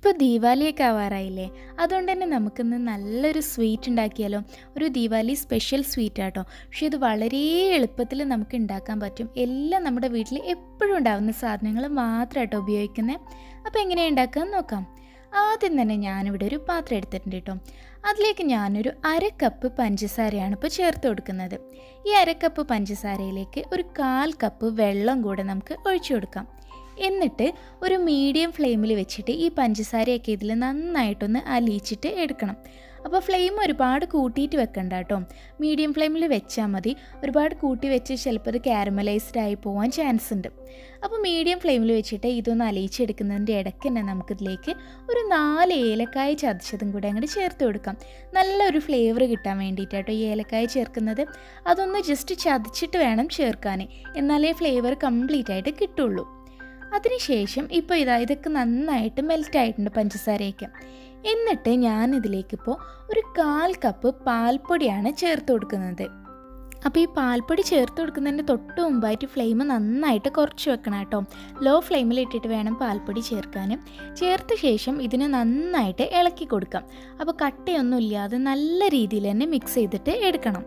ഇപ്പോൾ ദീപാവലിയൊക്കെ ആവാറായില്ലേ അതുകൊണ്ട് തന്നെ നമുക്കിന്ന് നല്ലൊരു സ്വീറ്റ് ഉണ്ടാക്കിയാലോ ഒരു ദീപാവലി സ്പെഷ്യൽ സ്വീറ്റ് ആട്ടോ പക്ഷേ ഇത് വളരെ എളുപ്പത്തിൽ നമുക്ക് ഉണ്ടാക്കാൻ പറ്റും എല്ലാം നമ്മുടെ വീട്ടിൽ എപ്പോഴും ഉണ്ടാകുന്ന സാധനങ്ങൾ മാത്രമായിട്ടോ ഉപയോഗിക്കുന്നത് അപ്പോൾ എങ്ങനെയാണ് ഉണ്ടാക്കുക നോക്കാം ആദ്യം തന്നെ ഞാനിവിടെ ഒരു പാത്രം എടുത്തിട്ടുണ്ട് കേട്ടോ അതിലേക്ക് ഞാനൊരു അര കപ്പ് പഞ്ചസാരയാണ് ഇപ്പോൾ ചേർത്ത് കൊടുക്കുന്നത് ഈ അര കപ്പ് പഞ്ചസാരയിലേക്ക് ഒരു കാൽ കപ്പ് വെള്ളം കൂടെ നമുക്ക് ഒഴിച്ചു കൊടുക്കാം എന്നിട്ട് ഒരു മീഡിയം ഫ്ലെയിമിൽ വെച്ചിട്ട് ഈ പഞ്ചസാരയൊക്കെ ഇതിൽ നന്നായിട്ടൊന്ന് അലിയിച്ചിട്ട് എടുക്കണം അപ്പോൾ ഫ്ലെയിം ഒരുപാട് കൂട്ടിയിട്ട് വെക്കണ്ട കേട്ടോ മീഡിയം ഫ്ലെയിമിൽ വെച്ചാൽ മതി ഒരുപാട് കൂട്ടി വെച്ച് ചിലപ്പോൾ അത് കാരമലൈസ്ഡ് ആയി പോകാൻ ചാൻസ് ഉണ്ട് അപ്പോൾ മീഡിയം ഫ്ലെയിമിൽ വെച്ചിട്ട് ഇതൊന്ന് അലിയിച്ചെടുക്കുന്നതിൻ്റെ ഇടയ്ക്ക് തന്നെ നമുക്കിതിലേക്ക് ഒരു നാല് ഏലക്കായ ചതച്ചതും കൂടെ അങ്ങോട്ട് ചേർത്ത് കൊടുക്കാം നല്ലൊരു ഫ്ലേവർ കിട്ടാൻ വേണ്ടിയിട്ടാട്ടോ ഈ ഏലക്കായ ചേർക്കുന്നത് അതൊന്ന് ജസ്റ്റ് ചതച്ചിട്ട് വേണം ചേർക്കാൻ എന്നാലേ ഫ്ലേവർ കംപ്ലീറ്റ് ആയിട്ട് കിട്ടുള്ളൂ അതിനുശേഷം ഇപ്പോൾ ഇതാ ഇതൊക്കെ നന്നായിട്ട് മെൽറ്റ് ആയിട്ടുണ്ട് പഞ്ചസാരയൊക്കെ എന്നിട്ട് ഞാൻ ഇതിലേക്കിപ്പോൾ ഒരു കാൽ കപ്പ് പാൽപ്പൊടിയാണ് ചേർത്ത് കൊടുക്കുന്നത് അപ്പോൾ ഈ പാൽപ്പൊടി ചേർത്ത് കൊടുക്കുന്നതിൻ്റെ തൊട്ട് മുമ്പായിട്ട് ഫ്ലെയിം നന്നായിട്ട് കുറച്ച് വെക്കണം കേട്ടോ ലോ ഫ്ലെയിമിൽ ഇട്ടിട്ട് വേണം പാൽപ്പൊടി ചേർക്കാനും ചേർത്ത ശേഷം ഇതിനെ നന്നായിട്ട് ഇളക്കി കൊടുക്കാം അപ്പോൾ കട്ടയൊന്നും ഇല്ലാതെ നല്ല രീതിയിൽ തന്നെ മിക്സ് ചെയ്തിട്ട് എടുക്കണം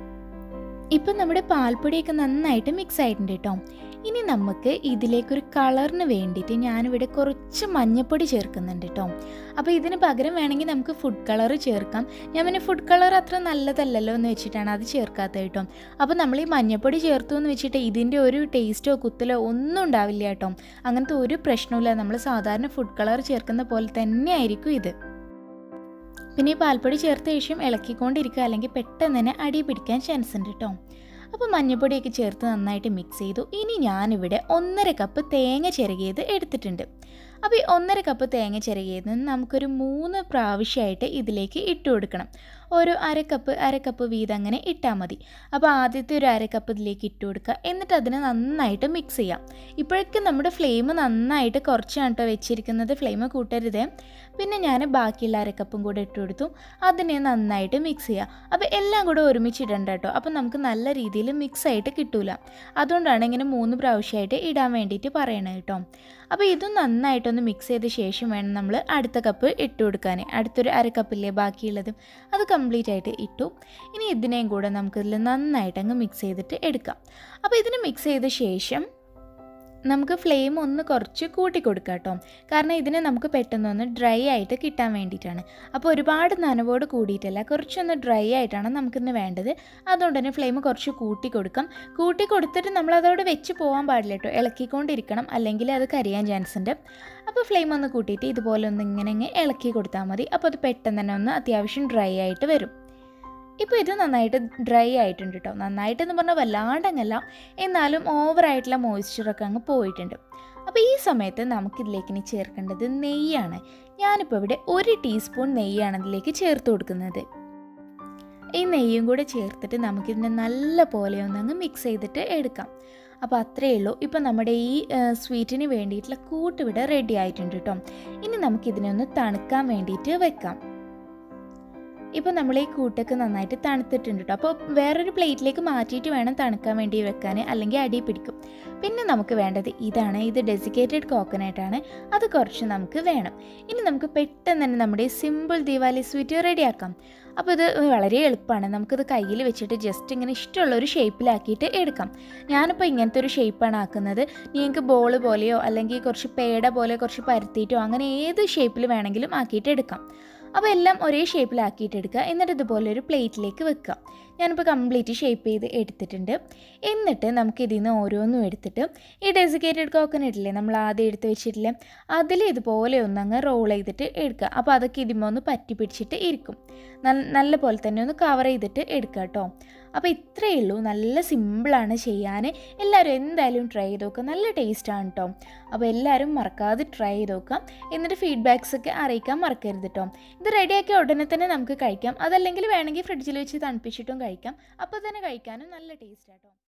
ഇപ്പം നമ്മുടെ പാൽപ്പൊടിയൊക്കെ നന്നായിട്ട് മിക്സ് ആയിട്ടുണ്ട് കേട്ടോ ഇനി നമുക്ക് ഇതിലേക്കൊരു കളറിന് വേണ്ടിയിട്ട് ഞാനിവിടെ കുറച്ച് മഞ്ഞപ്പൊടി ചേർക്കുന്നുണ്ട് കേട്ടോ അപ്പോൾ ഇതിന് പകരം വേണമെങ്കിൽ നമുക്ക് ഫുഡ് കളർ ചേർക്കാം ഞാൻ പിന്നെ ഫുഡ് കളർ അത്ര നല്ലതല്ലല്ലോ എന്ന് വെച്ചിട്ടാണ് അത് ചേർക്കാത്തത് കേട്ടോ അപ്പോൾ നമ്മൾ ഈ മഞ്ഞപ്പൊടി ചേർത്തു എന്ന് വെച്ചിട്ട് ഇതിൻ്റെ ഒരു ടേസ്റ്റോ കുത്തലോ ഒന്നും ഉണ്ടാവില്ല കേട്ടോ അങ്ങനത്തെ ഒരു പ്രശ്നവുമില്ല നമ്മൾ സാധാരണ ഫുഡ് കളർ ചേർക്കുന്ന പോലെ തന്നെ ആയിരിക്കും ഇത് പിന്നെ ഈ പാൽപ്പൊടി ചേർത്ത ശേഷം ഇളക്കിക്കൊണ്ടിരിക്കുക അല്ലെങ്കിൽ പെട്ടെന്ന് തന്നെ അടി പിടിക്കാൻ ചാൻസ് ഉണ്ട് കേട്ടോ അപ്പോൾ മഞ്ഞൾപ്പൊടിയൊക്കെ ചേർത്ത് നന്നായിട്ട് മിക്സ് ചെയ്തു ഇനി ഞാനിവിടെ ഒന്നര കപ്പ് തേങ്ങ ചിരകിയത് എടുത്തിട്ടുണ്ട് അപ്പോൾ ഈ ഒന്നര കപ്പ് തേങ്ങ ചിരകിയത് നമുക്കൊരു മൂന്ന് പ്രാവശ്യമായിട്ട് ഇതിലേക്ക് ഇട്ട് കൊടുക്കണം ഒരു അര കപ്പ് അര കപ്പ് വീതം അങ്ങനെ ഇട്ടാൽ മതി അപ്പോൾ ആദ്യത്തെ ഒരു അര കപ്പ് ഇതിലേക്ക് ഇട്ട് കൊടുക്കുക എന്നിട്ട് അതിനെ നന്നായിട്ട് മിക്സ് ചെയ്യാം ഇപ്പോഴേക്കും നമ്മുടെ ഫ്ലെയിം നന്നായിട്ട് കുറച്ചാണ് കേട്ടോ വെച്ചിരിക്കുന്നത് ഫ്ലെയിം കൂട്ടരുത് പിന്നെ ഞാൻ ബാക്കിയുള്ള അര കപ്പും കൂടെ ഇട്ട് കൊടുത്തു അതിനെ നന്നായിട്ട് മിക്സ് ചെയ്യുക അപ്പോൾ എല്ലാം കൂടെ ഒരുമിച്ചിടണ്ട കേട്ടോ അപ്പോൾ നമുക്ക് നല്ല രീതിയിൽ മിക്സ് ആയിട്ട് കിട്ടൂല അതുകൊണ്ടാണ് ഇങ്ങനെ മൂന്ന് പ്രാവശ്യമായിട്ട് ഇടാൻ വേണ്ടിയിട്ട് പറയണത് കേട്ടോ അപ്പോൾ ഇതും നന്നായിട്ടൊന്ന് മിക്സ് ചെയ്ത ശേഷം വേണം നമ്മൾ അടുത്ത കപ്പ് ഇട്ട് കൊടുക്കാൻ അടുത്തൊരു അര കപ്പില്ലേ ബാക്കിയുള്ളത് അത് കംപ്ലീറ്റ് ആയിട്ട് ഇട്ടു ഇനി ഇതിനെയും കൂടെ നമുക്കിതിൽ നന്നായിട്ട് അങ്ങ് മിക്സ് ചെയ്തിട്ട് എടുക്കാം അപ്പോൾ ഇതിന് മിക്സ് ചെയ്ത ശേഷം നമുക്ക് ഫ്ലെയിം ഒന്ന് കുറച്ച് കൂട്ടി കൊടുക്കാം കേട്ടോ കാരണം ഇതിനെ നമുക്ക് പെട്ടെന്നൊന്ന് ഡ്രൈ ആയിട്ട് കിട്ടാൻ വേണ്ടിയിട്ടാണ് അപ്പോൾ ഒരുപാട് നനവോട് കൂടിയിട്ടല്ല കുറച്ചൊന്ന് ഡ്രൈ ആയിട്ടാണ് നമുക്കിന്ന് വേണ്ടത് അതുകൊണ്ട് തന്നെ ഫ്ലെയിം കുറച്ച് കൂട്ടി കൊടുക്കാം കൂട്ടി കൊടുത്തിട്ട് നമ്മൾ അതോടെ വെച്ച് പോകാൻ പാടില്ല കേട്ടോ ഇളക്കിക്കൊണ്ടിരിക്കണം അല്ലെങ്കിൽ അത് കരിയാൻ ചാൻസ് ഉണ്ട് അപ്പോൾ ഫ്ലെയിം ഒന്ന് കൂട്ടിയിട്ട് ഇതുപോലെ ഒന്ന് ഇങ്ങനെ അങ്ങ് ഇളക്കി കൊടുത്താൽ മതി അപ്പോൾ അത് പെട്ടെന്ന് തന്നെ ഒന്ന് അത്യാവശ്യം ഡ്രൈ ആയിട്ട് വരും ഇപ്പോൾ ഇത് നന്നായിട്ട് ഡ്രൈ ആയിട്ടുണ്ട് കേട്ടോ നന്നായിട്ടെന്ന് പറഞ്ഞാൽ വല്ലാണ്ടങ്ങല്ല എന്നാലും ഓവറായിട്ടുള്ള മോയ്സ്ചറൊക്കെ അങ്ങ് പോയിട്ടുണ്ട് അപ്പോൾ ഈ സമയത്ത് നമുക്കിതിലേക്ക് ഇനി ചേർക്കേണ്ടത് നെയ്യാണ് ഞാനിപ്പോൾ ഇവിടെ ഒരു ടീസ്പൂൺ നെയ്യാണ് ഇതിലേക്ക് ചേർത്ത് കൊടുക്കുന്നത് ഈ നെയ്യും കൂടെ ചേർത്തിട്ട് നമുക്കിതിനെ നല്ല പോലെ ഒന്നങ്ങ് മിക്സ് ചെയ്തിട്ട് എടുക്കാം അപ്പോൾ അത്രയേ ഉള്ളൂ ഇപ്പോൾ നമ്മുടെ ഈ സ്വീറ്റിന് വേണ്ടിയിട്ടുള്ള കൂട്ടിവിടെ റെഡി ആയിട്ടുണ്ട് കേട്ടോ ഇനി നമുക്കിതിനെ ഒന്ന് തണുക്കാൻ വേണ്ടിയിട്ട് വെക്കാം ഇപ്പോൾ നമ്മൾ ഈ കൂട്ടൊക്കെ നന്നായിട്ട് തണുത്തിട്ടുണ്ട് കേട്ടോ അപ്പോൾ വേറൊരു പ്ലേറ്റിലേക്ക് മാറ്റിയിട്ട് വേണം തണുക്കാൻ വേണ്ടി വെക്കാൻ അല്ലെങ്കിൽ അടി പിടിക്കും പിന്നെ നമുക്ക് വേണ്ടത് ഇതാണ് ഇത് ഡെസിക്കേറ്റഡ് കോക്കനട്ടാണ് അത് കുറച്ച് നമുക്ക് വേണം ഇനി നമുക്ക് പെട്ടെന്ന് തന്നെ നമ്മുടെ സിമ്പിൾ ദിവാലി സ്വീറ്റ് റെഡിയാക്കാം അപ്പോൾ ഇത് വളരെ എളുപ്പമാണ് നമുക്കിത് കയ്യിൽ വെച്ചിട്ട് ജസ്റ്റ് ഇങ്ങനെ ഇഷ്ടമുള്ള ഒരു ഷേപ്പിലാക്കിയിട്ട് എടുക്കാം ഞാനിപ്പോൾ ഇങ്ങനത്തെ ഒരു ഷേപ്പാണ് ആക്കുന്നത് നിങ്ങൾക്ക് ബോൾ പോലെയോ അല്ലെങ്കിൽ കുറച്ച് പേട പോലെ കുറച്ച് പരത്തിയിട്ടോ അങ്ങനെ ഏത് ഷേപ്പിൽ വേണമെങ്കിലും ആക്കിയിട്ട് എടുക്കാം അപ്പോൾ എല്ലാം ഒരേ ഷേപ്പിലാക്കിയിട്ട് എടുക്കുക എന്നിട്ട് ഇതുപോലെ ഒരു പ്ലേറ്റിലേക്ക് വെക്കുക ഞാനിപ്പോൾ കംപ്ലീറ്റ് ഷേപ്പ് ചെയ്ത് എടുത്തിട്ടുണ്ട് എന്നിട്ട് നമുക്ക് ഇതിൽ നിന്ന് ഓരോന്നും എടുത്തിട്ട് ഈ ഡെസിക്കേറ്റഡ് കോക്കനട്ടില്ലേ നമ്മൾ ആദ്യം എടുത്ത് വെച്ചിട്ടില്ലേ അതിൽ ഇതുപോലെ ഒന്നങ്ങ് റോൾ ചെയ്തിട്ട് എടുക്കുക അപ്പോൾ അതൊക്കെ ഇതിമ്പോൾ ഒന്ന് പറ്റി പിടിച്ചിട്ട് ഇരിക്കും നല്ല പോലെ തന്നെ ഒന്ന് കവർ ചെയ്തിട്ട് എടുക്കുക കേട്ടോ അപ്പോൾ ഇത്രയേ ഉള്ളൂ നല്ല സിമ്പിളാണ് ചെയ്യാൻ എല്ലാവരും എന്തായാലും ട്രൈ ചെയ്ത് നോക്കുക നല്ല ടേസ്റ്റാണ് കേട്ടോ അപ്പോൾ എല്ലാവരും മറക്കാതെ ട്രൈ ചെയ്ത് നോക്കാം എന്നിട്ട് ഫീഡ്ബാക്സ് ഒക്കെ അറിയിക്കാൻ മറക്കരുത് കേട്ടോ ഇത് റെഡിയാക്കിയ ഉടനെ തന്നെ നമുക്ക് കഴിക്കാം അതല്ലെങ്കിൽ വേണമെങ്കിൽ ഫ്രിഡ്ജിൽ വെച്ച് തണുപ്പിച്ചിട്ടും കഴിക്കാം അപ്പോൾ തന്നെ കഴിക്കാനും നല്ല ടേസ്റ്റ് കേട്ടോ